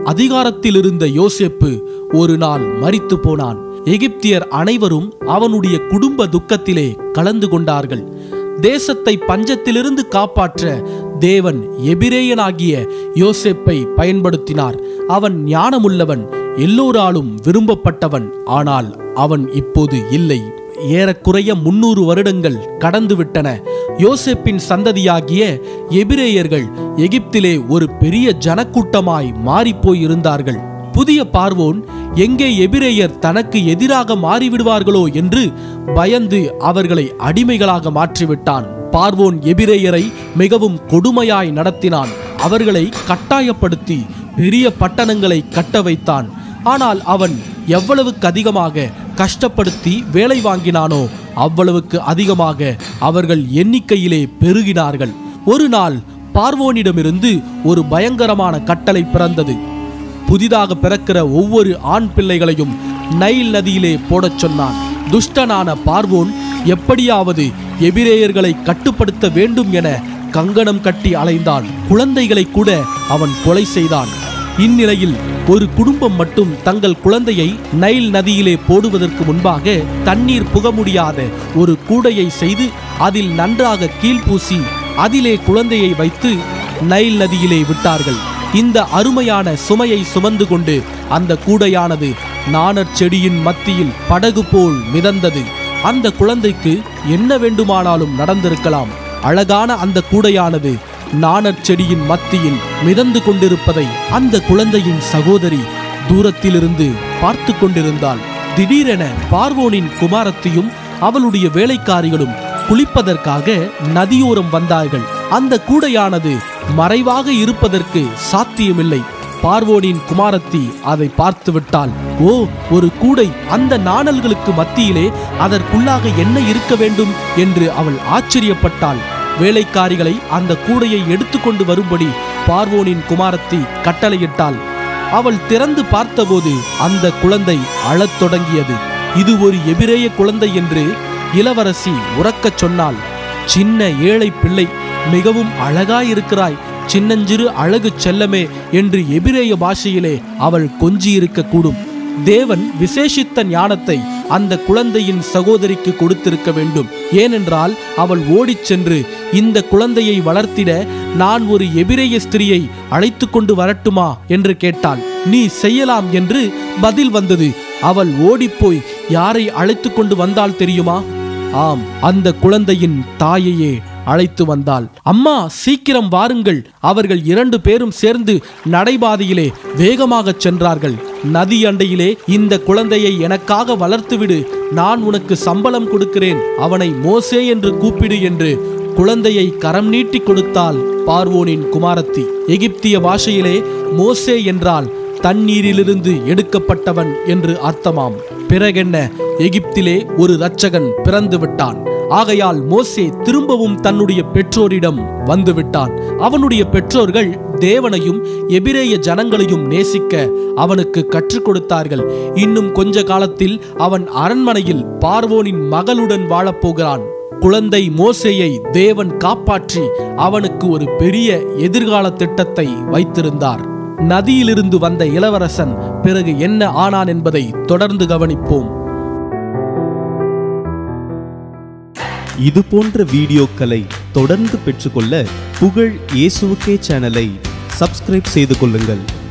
அதிகாரத்தில் இருந்த யோசேப்பு ஒரு நாள் மரித்து போனான் எகிப்தியர் அனைவரும் அவனுடைய குடும்ப துக்கத்திலே கலந்து கொண்டார்கள் தேசத்தை பஞ்சத்திலிருந்து காப்பாற்ற தேவன் எபிரேயனாகிய யோசேப்பை பயன்படுத்தினார் அவன் ஞானமுள்ளவன் எல்லோராலும் விரும்பப்பட்டவன் ஆனால் அவன் இப்போது இல்லை ஏறக்குறைய முன்னூறு வருடங்கள் கடந்துவிட்டன யோசேப்பின் சந்ததியாகிய எபிரேயர்கள் எகிப்திலே ஒரு பெரிய ஜனக்கூட்டமாய் மாறிப்போய் இருந்தார்கள் புதிய பார்வோன் எங்கே எபிரேயர் தனக்கு எதிராக மாறிவிடுவார்களோ என்று பயந்து அவர்களை அடிமைகளாக மாற்றிவிட்டான் பார்வோன் எபிரேயரை மிகவும் கொடுமையாய் நடத்தினான் அவர்களை கட்டாயப்படுத்தி பெரிய பட்டணங்களை கட்ட வைத்தான் ஆனால் அவன் எவ்வளவுக்கு அதிகமாக கஷ்டப்படுத்தி வேலை வாங்கினானோ அவ்வளவுக்கு அதிகமாக அவர்கள் எண்ணிக்கையிலே பெருகினார்கள் ஒரு நாள் பார்வோனிடமிருந்து ஒரு பயங்கரமான கட்டளை பிறந்தது புதிதாக பிறக்கிற ஒவ்வொரு ஆண் பிள்ளைகளையும் நைல் நதியிலே போடச் சொன்னான் துஷ்டனான பார்வோன் எப்படியாவது எபிரேயர்களை கட்டுப்படுத்த வேண்டும் என கங்கணம் கட்டி அலைந்தான் குழந்தைகளை கூட அவன் கொலை செய்தான் இந்நிலையில் ஒரு குடும்பம் மட்டும் தங்கள் குழந்தையை நைல் நதியிலே போடுவதற்கு முன்பாக தண்ணீர் புக முடியாத ஒரு கூடையை செய்து அதில் நன்றாக கீழ்பூசி அதிலே குழந்தையை வைத்து நைல் நதியிலே விட்டார்கள் இந்த அருமையான சுமையை சுமந்து கொண்டு அந்த கூடையானது நாணற் செடியின் மத்தியில் படகு போல் மிதந்தது அந்த குழந்தைக்கு என்ன வேண்டுமானாலும் நடந்திருக்கலாம் அழகான அந்த கூடையானது நாணற் செடியின் மத்தியில் மிதந்து கொண்டிருப்பதை அந்த குழந்தையின் சகோதரி தூரத்திலிருந்து பார்த்து கொண்டிருந்தாள் திடீரென பார்வோனின் குமாரத்தியும் அவளுடைய வேலைக்காரிகளும் குளிப்பதற்காக நதியோரம் வந்தார்கள் அந்த கூடையானது மறைவாக இருப்பதற்கு சாத்தியமில்லை பார்வோனின் குமாரத்தி அதை பார்த்து விட்டாள் ஓ ஒரு கூடை அந்த நாணல்களுக்கு மத்தியிலே அதற்குள்ளாக என்ன இருக்க வேண்டும் என்று அவள் ஆச்சரியப்பட்டாள் வேலைக்காரிகளை அந்த கூடையை எடுத்துக்கொண்டு வரும்படி பார்வோனின் குமாரத்தி கட்டளையிட்டாள் அவள் திறந்து பார்த்தபோது அந்த குழந்தை அழத் தொடங்கியது இது ஒரு எபிரேய குழந்தை என்று இளவரசி உறக்கச் சொன்னாள் சின்ன ஏழை பிள்ளை மிகவும் அழகாயிருக்கிறாய் சின்னஞ்சிறு அழகு செல்லமே என்று எபிரேய பாஷையிலே அவள் கொஞ்சியிருக்க கூடும் தேவன் விசேஷித்த ஞானத்தை அந்த குழந்தையின் சகோதரிக்கு கொடுத்திருக்க வேண்டும் ஏனென்றால் அவள் ஓடிச் சென்று இந்த குழந்தையை வளர்த்திட நான் ஒரு எபிரேய ஸ்திரியை அழைத்து கொண்டு வரட்டுமா என்று கேட்டாள் நீ செய்யலாம் என்று பதில் வந்தது அவள் ஓடிப்போய் யாரை அழைத்து கொண்டு வந்தாள் தெரியுமா ஆம் அந்த குழந்தையின் தாயையே அழைத்து வந்தாள் அம்மா சீக்கிரம் வாருங்கள் அவர்கள் இரண்டு பேரும் சேர்ந்து நடைபாதையிலே வேகமாகச் சென்றார்கள் நதி அண்டையிலே இந்த குழந்தையை எனக்காக வளர்த்துவிடு நான் உனக்கு சம்பளம் கொடுக்கிறேன் அவனை மோசே என்று கூப்பிடு என்று குழந்தையை கரம் நீட்டி கொடுத்தாள் பார்வோனின் குமாரத்தி எகிப்திய பாஷையிலே மோசே என்றால் தண்ணீரிலிருந்து எடுக்கப்பட்டவன் என்று அர்த்தமாம் பிறகென்ன எகிப்திலே ஒரு இரட்சகன் பிறந்து விட்டான் ஆகையால் மோசே திரும்பவும் தன்னுடைய பெற்றோரிடம் வந்து விட்டான் அவனுடைய பெற்றோர்கள் தேவனையும் எபிரேய ஜனங்களையும் நேசிக்க அவனுக்கு கற்றுக் கொடுத்தார்கள் இன்னும் கொஞ்ச காலத்தில் அவன் அரண்மனையில் பார்வோனின் மகளுடன் வாழப்போகிறான் குழந்தை மோசேயை தேவன் காப்பாற்றி அவனுக்கு ஒரு பெரிய எதிர்கால திட்டத்தை வைத்திருந்தார் நதியிலிருந்து வந்த இளவரசன் பிறகு என்ன ஆனான் என்பதை தொடர்ந்து கவனிப்போம் இது போன்ற வீடியோக்களை தொடர்ந்து பெற்றுக்கொள்ள புகழ் இயேசுவுக்கே சேனலை சப்ஸ்கிரைப் செய்து கொள்ளுங்கள்